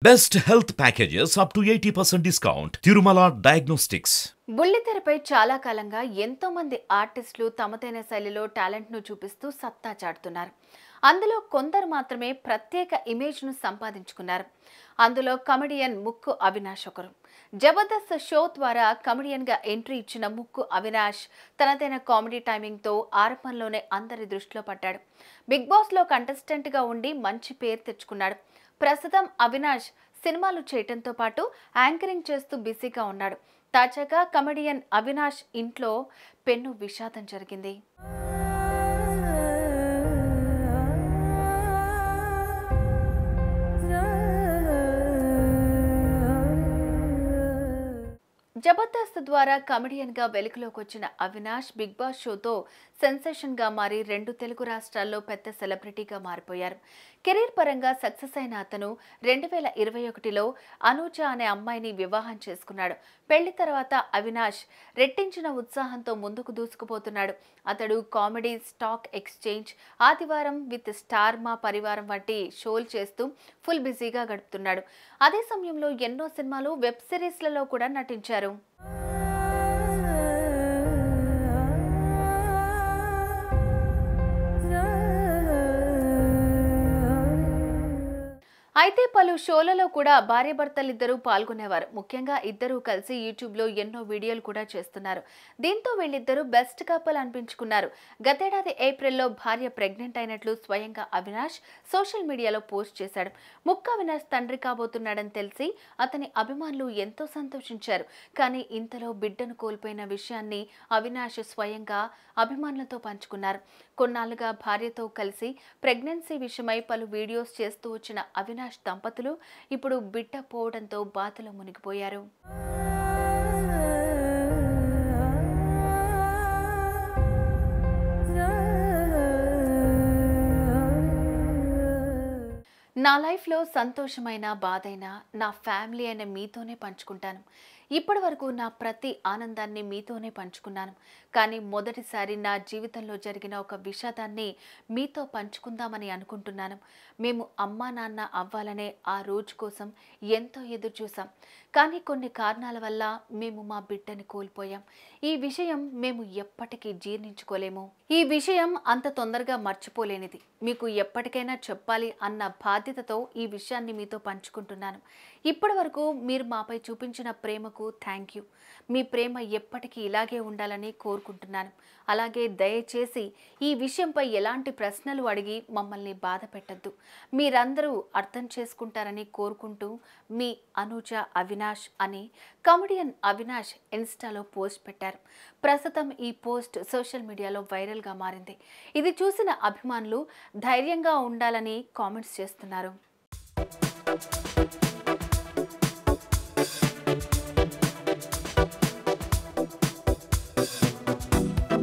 Best health packages up to 80% discount. Tirumala Diagnostics. బుల్లితెరపై చాలా కాలంగా ఎంతో మంది ఆర్టిస్టులు తమదైన శైలిలో టాలెంట్ను చూపిస్తూ సత్తా చాటుతున్నారు అందులో కొందరు మాత్రమే ప్రత్యేక ఇమేజ్ను సంపాదించుకున్నారు అందులో కమెడియన్ ముక్కు అవినాష్ ఒకరు జబర్దస్త్ షో ద్వారా కమెడియన్గా ఎంట్రీ ఇచ్చిన ముక్కు అవినాష్ తనదైన కామెడీ టైమింగ్తో ఆరంభంలోనే అందరి దృష్టిలో పడ్డాడు బిగ్ బాస్లో కంటెస్టెంట్గా ఉండి మంచి పేరు తెచ్చుకున్నాడు ప్రస్తుతం అవినాష్ సినిమాలు చేయటంతో పాటు యాంకరింగ్ చేస్తూ బిజీగా ఉన్నాడు తాజాగా కమెడియన్ అవినాష్ ఇంట్లో పెన్ను విషాదం జరిగింది జబర్దస్త్ ద్వారా కమెడియన్గా వెలుగులోకి వచ్చిన అవినాష్ బిగ్ బాస్ షోతో సెన్సేషన్గా మారి రెండు తెలుగు రాష్ట్రాల్లో పెద్ద సెలబ్రిటీగా మారిపోయారు కెరీర్ పరంగా సక్సెస్ అయిన అతను రెండు వేల ఇరవై ఒకటిలో అనూజ అనే అమ్మాయిని వివాహం చేసుకున్నాడు పెళ్లి తర్వాత అవినాష్ రెట్టించిన ఉత్సాహంతో ముందుకు దూసుకుపోతున్నాడు అతడు కామెడీ స్టాక్ ఎక్స్చేంజ్ ఆదివారం విత్ స్టార్ మా పరివారం వంటి షోలు చేస్తూ ఫుల్ బిజీగా గడుపుతున్నాడు అదే సమయంలో ఎన్నో సినిమాలు వెబ్ సిరీస్లలో కూడా నటించారు అయితే పలు షోలలో కూడా భార్యాభర్తలిద్దరూ పాల్గొనేవారు ముఖ్యంగా ఇద్దరూ కలిసి యూట్యూబ్లో ఎన్నో వీడియోలు కూడా చేస్తున్నారు దీంతో వీళ్ళిద్దరూ బెస్ట్ కపుల్ అనిపించుకున్నారు గతేడాది ఏప్రిల్లో భార్య ప్రెగ్నెంట్ అయినట్లు స్వయంగా అవినాష్ సోషల్ మీడియాలో పోస్ట్ చేశాడు ముక్క అవినాష్ తండ్రి కాబోతున్నాడని తెలిసి అతని అభిమానులు ఎంతో సంతోషించారు కానీ ఇంతలో బిడ్డను కోల్పోయిన విషయాన్ని అవినాష్ స్వయంగా అభిమానులతో పంచుకున్నారు కొన్నాళ్లుగా భార్యతో కలిసి ప్రెగ్నెన్సీ విషయమై పలు వీడియోస్ చేస్తూ వచ్చిన అవినాష్ దంపతులు ఇప్పుడు బిడ్డ పోవడంతో బాధలో మునిగిపోయారు నా లైఫ్లో సంతోషమైన బాధైన నా ఫ్యామిలీ అయిన మీతోనే పంచుకుంటాను ఇప్పటి వరకు నా ప్రతి ఆనందాన్ని మీతోనే పంచుకున్నాను కానీ మొదటిసారి నా జీవితంలో జరిగిన ఒక విషాదాన్ని మీతో పంచుకుందామని అనుకుంటున్నాను మేము అమ్మా నాన్న అవ్వాలనే ఆ రోజు కోసం ఎంతో ఎదురు చూసాం కానీ కొన్ని కారణాల వల్ల మేము మా బిడ్డని కోల్పోయాం ఈ విషయం మేము ఎప్పటికీ జీర్ణించుకోలేము ఈ విషయం అంత తొందరగా మర్చిపోలేనిది మీకు ఎప్పటికైనా చెప్పాలి అన్న బాధ్యతతో ఈ విషయాన్ని మీతో పంచుకుంటున్నాను ఇప్పటి వరకు మీరు మాపై చూపించిన ప్రేమకు థ్యాంక్ యూ మీ ప్రేమ ఎప్పటికీ ఇలాగే ఉండాలని కోరుకుంటున్నాను అలాగే దయచేసి ఈ విషయంపై ఎలాంటి ప్రశ్నలు అడిగి మమ్మల్ని బాధ పెట్టద్దు మీరందరూ అర్థం చేసుకుంటారని కోరుకుంటూ మీ అనుజ అవినాష్ అని కమెడియన్ అవినాష్ ఇన్స్టాలో పోస్ట్ పెట్టారు ప్రస్తుతం ఈ పోస్ట్ సోషల్ మీడియాలో వైరల్గా మారింది ఇది చూసిన అభిమానులు ధైర్యంగా ఉండాలని కామెంట్స్ చేస్తున్నారు